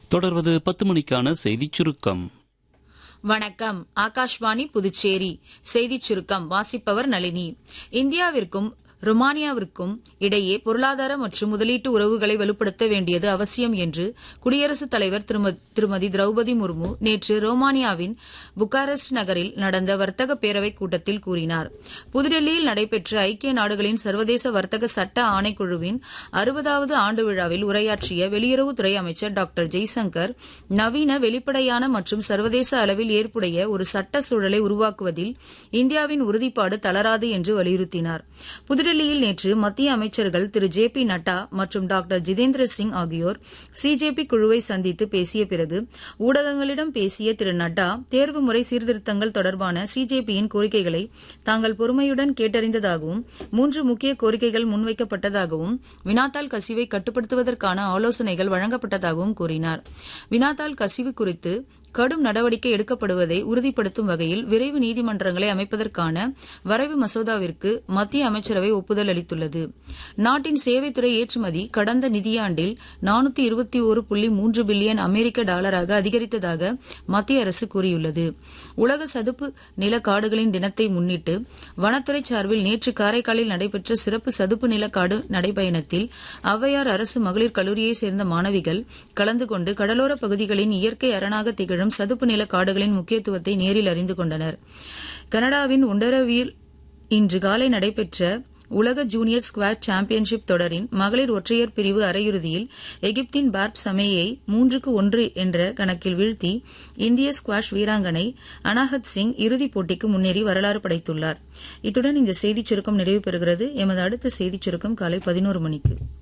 தொடர்வது பத்து மணிக்கான செய்திச் சுருக்கம் வணக்கம் ஆகாஷ்வாணி புதுச்சேரி செய்திச் சுருக்கம் வாசிப்பவர் நளினி இந்தியாவிற்கும் ருமானியாவிற்கும் இடையே பொருளாதார மற்றும் முதலீட்டு உறவுகளை வலுப்படுத்த வேண்டியது அவசியம் என்று குடியரசுத் தலைவர் திரும- திருமதி திரௌபதி முர்மு நேற்று ரோமானியாவின் புக்காரெஸ்ட் நகரில் நடந்த வர்த்தக பேரவைக் கூட்டத்தில் கூறினார் புதுடெல்லியில் நடைபெற்ற ஐக்கிய நாடுகளின் சர்வதேச வர்த்தக சட்ட ஆணைக்குழுவின் அறுபதாவது ஆண்டு விழாவில் உரையாற்றிய வெளியுறவுத்துறை அமைச்சர் டாக்டர் ஜெய்சங்கர் நவீன வெளிப்படையான மற்றும் சர்வதேச அளவில் ஏற்புடைய ஒரு சட்ட சூழலை உருவாக்குவதில் இந்தியாவின் உறுதிப்பாடு தளராது என்று வலியுறுத்தினார் புதுடெல்லியில் நேற்று மத்திய அமைச்சர்கள் திரு ஜே பி நட்டா மற்றும் டாக்டர் ஜிதேந்திர சிங் ஆகியோர் சிஜேபி குழுவை சந்தித்து பேசிய பிறகு ஊடகங்களிடம் பேசிய திரு நட்டா தேர்வு முறை சீர்திருத்தங்கள் தொடர்பான சிஜேபியின் கோரிக்கைகளை தாங்கள் பொறுமையுடன் கேட்டறிந்ததாகவும் மூன்று முக்கிய கோரிக்கைகள் முன்வைக்கப்பட்டதாகவும் வினாத்தாள் கசிவை கட்டுப்படுத்துவதற்கான ஆலோசனைகள் வழங்கப்பட்டதாகவும் கூறினார் வினாத்தாள் கசிவு குறித்து கடும் நடவடிக்கை எடுக்கப்படுவதை உறுதிப்படுத்தும் வகையில் விரைவு நீதிமன்றங்களை அமைப்பதற்கான வரைவு மசோதாவிற்கு மத்திய அமைச்சரவை ஒப்புதல் அளித்துள்ளது நாட்டின் சேவைத்துறை ஏற்றுமதி கடந்த நிதியாண்டில் நானூத்தி இருபத்தி ஒரு புள்ளி மூன்று பில்லியன் அமெரிக்க டாலராக அதிகரித்ததாக மத்திய அரசு கூறியுள்ளது உலக சதுப்பு நில காடுகளின் தினத்தை முன்னிட்டு வனத்துறை சார்பில் நேற்று காரைக்காலில் நடைபெற்ற சிறப்பு சதுப்பு நில காடு நடைபயணத்தில் ஔவையார் அரசு மகளிர் கல்லூரியைச் சேர்ந்த மாணவிகள் கலந்து கொண்டு கடலோர பகுதிகளின் இயற்கை அரணாக திகழும் சதுப்பு நில காடுகளின் முக்கியத்துவத்தை நேரில் அறிந்து கொண்டனர் கனடாவின் ஒண்டரவியில் இன்று காலை நடைபெற்ற உலக ஜூனியர் ஸ்குவாட் சாம்பியன்ஷிப் தொடரின் மகளிர் ஒற்றையர் பிரிவு அரையிறுதியில் எகிப்தின் பார்ப் சமேயை மூன்றுக்கு ஒன்று என்ற கணக்கில் வீழ்த்தி இந்திய ஸ்குவாஷ் வீராங்கனை அனாஹத் சிங் இறுதிப் போட்டிக்கு முன்னேறி வரலாறு படைத்துள்ளார் இத்துடன் இந்த செய்திச் சுருக்கம் நிறைவு பெறுகிறது எமது அடுத்த செய்திச் சுருக்கம் காலை பதினோரு மணிக்கு